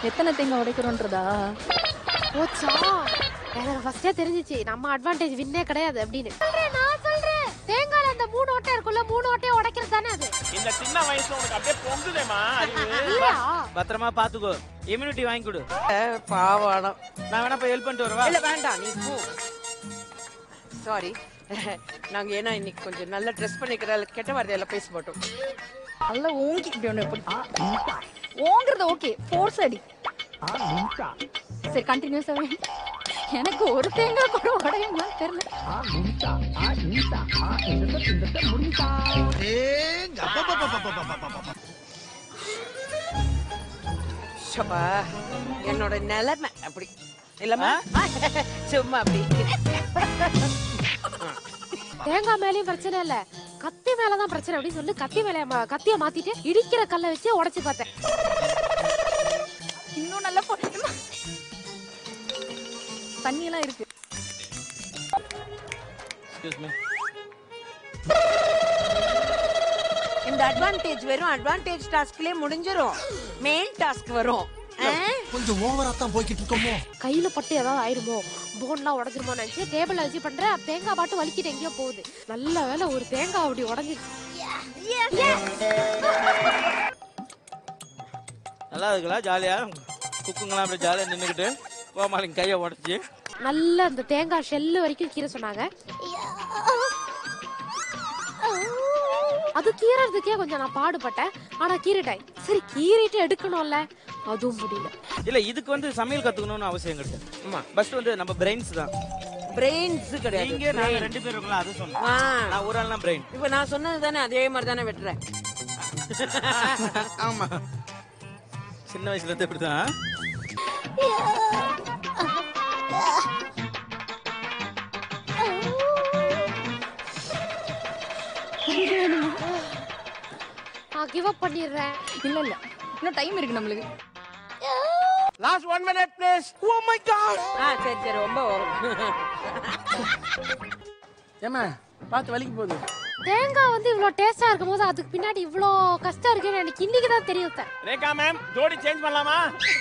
எத்தனை தேங்காய் உடைக்கிறோன்றதா போச்சா எனக்கு ஃபர்ஸ்டே தெரிஞ்சிச்சு நம்ம அட்வான்டேஜ் வின்னே கிடையாது அப்படின்னு சொல்றேன் நான் சொல்றேன் தேங்காய்ல அந்த மூணு ஓட்டை இருக்குல்ல மூணு ஓட்டையை உடைக்கிறது தானே அது இந்த சின்ன வயசுல உனக்கு அப்படியே பொங்குதேமா அறிவு இல்லையா பத்திரமா பாத்துக்கோ இம்யூனிட்டி வாங்கி கொடு பாவானம் நான் வேணா போய் ஹெல்ப் பண்ணிட்டு வரவா இல்ல வேண்டாம் நீ போ சாரி நாங்க ஏன்னா இன்னைக்கு கொஞ்சம் நல்லா ட்ரெஸ் பண்ணிக்கிற கெட்ட வார்த்தையெல்லாம் பேச மாட்டோம் நல்லா ஓங்கி இப்படி ஒன்று எப்படி ஓங்குறது ஓகே ஃபோர்ஸ் அடி சரி கண்டினியூஸாவே எனக்கு ஒரு தேங்காய் கூட உடையுமா தெரியல ஷப்பா என்னோட நிலைமை அப்படி இல்லம்மா சும்மா அப்படி தேங்காய் மேலயும் பிரச்சனை இல்ல கத்தி மேலதான் பிரச்சனை அப்படின்னு சொல்லி கத்தி மேல ம- கத்திய மாத்திட்டு இடிக்கிற கல்லை வச்சு உடைச்சு பார்த்தேன் இன்னும் நல்லா போ- அம்மா. தண்ணியெல்லாம் இருக்கு எக்ஸ்கியூஸ் மீ இந்த அட்வான்டேஜ் வெறும் அட்வான்டேஜ் டாஸ்க்லயே முடிஞ்சிரும் மெயின் டாஸ்க் வரும் ஆ? கொஞ்சம் ஓவரா தான் போய்கிட்டு இருக்கோமோ கையில பட்டு ஏதாவது ஆயிருமோ போன்லாம் உடஞ்சிருமோ நினைச்சு டேபிள்ல வச்சு பண்றேன் தேங்காய் பாட்டு வலிக்கிட்டு எங்கேயோ போகுது நல்ல வேளை ஒரு தேங்காய் அப்படி உடஞ்சிருச்சு நல்லா இருக்குல்ல ஜாலியா குக்குங்கெல்லாம் அப்படியே ஜாலியா நின்னுக்கிட்டு கோமாளிங்க கையை உடச்சி நல்ல அந்த தேங்காய் ஷெல்லு வரைக்கும் கீரை சொன்னாங்க அது கீறதுக்கே கொஞ்சம் நான் பாடுபட்டேன் ஆனா கீறிட்டேன் சரி கீறிட்டு எடுக்கணும்ல அதுவும் முடியல இல்ல இதுக்கு வந்து சமையல் கத்துக்கணும்னு அவசியம் கிடையாது ஆமா ஃபர்ஸ்ட் வந்து நம்ம பிரெயின்ஸ் தான் பிரெயின்ஸ் கிடையாது நீங்க நாங்க ரெண்டு பேரும் இருக்கோம்ல அது சொன்னேன் ஆ. நான் ஒரு ஆள் தான் பிரெயின் இப்ப நான் சொன்னது தானே அதே மாதிரி தானே வெட்டுறேன் ஆமா சின்ன வயசுல இருந்து இப்படிதான் நான் கிவ் அப் பண்ணிடுறேன் இல்ல இல்ல இன்னும் டைம் இருக்கு நம்மளுக்கு last one minute please oh my god ஆ சரி சரி ரொம்ப வரும் ஏமா பார்த்து வலிக்கு போகுது தேங்காய் வந்து இவ்வளோ டேஸ்டா இருக்கும் போது அதுக்கு பின்னாடி இவ்வளோ கஷ்டம் இருக்குன்னு எனக்கு இன்னைக்கு தான் தெரியும் சார் ரேகா மேம் ஜோடி சேஞ்ச் பண்ணலாமா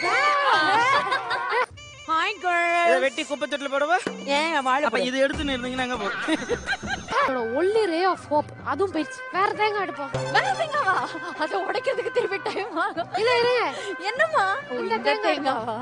ஹாய் இத கேர்ள் வெட்டி குப்பை தொட்டில போடவா ஏன் வாழ அப்ப இது எடுத்துன்னு இருந்தீங்கன்னா அங்க போ என்னோட ஒன்லி ரே ஆஃப் ஹோப் அதுவும் போயிடுச்சு வேற தேங்காய் எடுப்போம் வேற தேங்காவா அதை உடைக்கிறதுக்கு திருப்பி டைம் ஆகும் இல்ல இல்ல என்னம்மா இந்த இந்த தேங்காய் தேங்காவா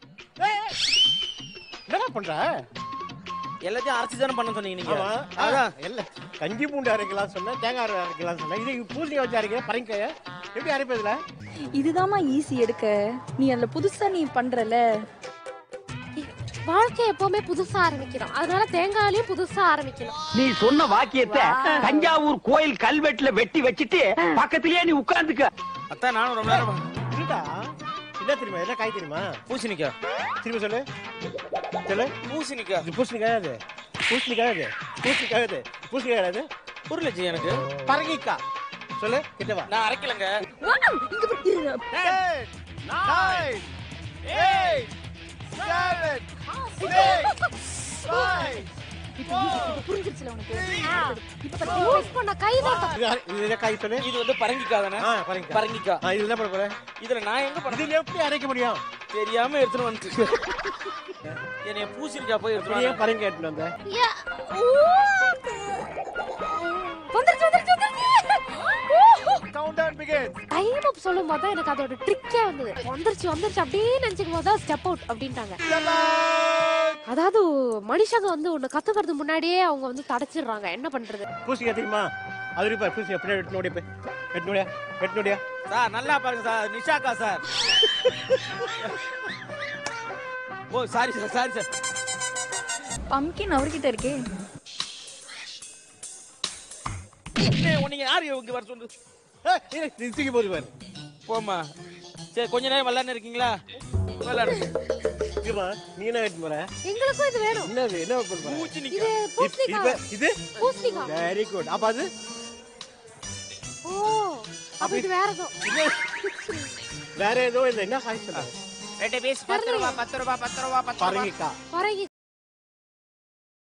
என்னடா பண்ற எல்லாத்தையும் அரைச்சு தானே பண்ண சொன்னீங்க நீங்க ஆமா அதான் இல்ல கஞ்சி பூண்டு அரைக்கலாம் சொன்னேன் தேங்காய் அரைக்கலாம் சொன்னேன் இது பூசணி வச்சு அரைக்க பரங்காய எப்படி அரைப்பதுல இதுதாம்மா ஈஸி எடுக்க நீ அதுல புதுசா நீ பண்றல வாழ்க்கை எப்பவுமே புதுசா ஆரம்பிக்கிறோம் அதனால தேங்காயிலையும் புதுசா ஆரம்பிக்கணும் நீ சொன்ன வாக்கியத்தை தஞ்சாவூர் கோயில் கல்வெட்டுல வெட்டி வச்சிட்டு பக்கத்திலேயே நீ உட்கார்ந்துக்க அத்தான் நானும் ரொம்ப நேரம் இல்லடா என்ன தெரியுமா என்ன காய் தெரியுமா பூசணிக்கா திரும்ப சொல்லு சொல்லு பூசணிக்கா இது பூசணிக்காய் அது பூசணிக்காய் அது பூசணிக்காய் அது பூசணிக்காய் அது புரியலஜி எனக்கு பரங்கிக்காய் சொல்லு கிட்டவா நான் அரைக்கலங்க இங்க பாரு, இரு. Eight, nine, eight, seven, six, five, இப்ப easy, இப்ப புரிஞ்சிருச்சுல உனக்கு இப்ப பாரு, யூஸ் பண்ண கை தான் தப்பு. இது யாரு- இது என்ன காய் சொல்லு இது வந்து பரங்கிக்கா தானே ஆ பரங்கிக்காய் பரங்கிக்கா ஆ இது என்ன பண்ண போற இதுல நான் எங்க பண்ண இது எப்படி அரைக்க முடியும் தெரியாம எடுத்துட்டு வந்துச்சு என்னைய பூசணிக்கா போய் எடுத்துட்டு நீ வா. ஏன் பரங்கி எடுத்துட்டு வந்த யா. ஊ. வந்துருச்சு வந்துருச்சு வந்துருச்சு countdown begin time up சொல்லும் போது தான் எனக்கு அதோட ட்ரிக்கே வந்தது வந்துருச்சு வந்துருச்சு அப்படியே நினைச்சுக்கும் போது தான் ஸ்டெப் அவுட் அப்படின்ட்டாங்க அதாவது மனுஷங்க வந்து ஒண்ணு கத்துக்கிறதுக்கு முன்னாடியே அவங்க வந்து தடைச்சிடுறாங்க என்ன பண்றது பூசணிக்காய் தெரியுமா அது இருப்பா பூசணிக்காய் பின்னாடி எட்டு நோடியா போய் எட்டு நோடியா எட்டு நோடியா சார் நல்லா பாருங்க சார் நிஷாக்கா sir oh sorry sir sorry sir pumpkin அவர்கிட்ட இருக்கே நீங்க யாரு இங்க வர சொல்லு ஏய், இரு, இது தூக்கி போது பாரு போமா சரி கொஞ்ச நேரம் விளையாண்டு இருக்கீங்களா விளையாடுங்க இருமா நீ என்ன எடுத்து போற எங்களுக்கும் இது வேணும் என்னது என்ன பண்ண போற பூசணிக்கா இது இது பூசணிக்காய் இது பூசணிக்காய் வெரி குட் அப்ப அது ஓ அப்ப இது வேற ஏதோ வேற ஏதோ இல்ல என்ன காய் சொல்ற ரெண்டு பீஸ் பத்து ரூபா பத்து ரூபா பத்து ரூபா பத்து ரூபா பரங்கிக்காய் பரங்கி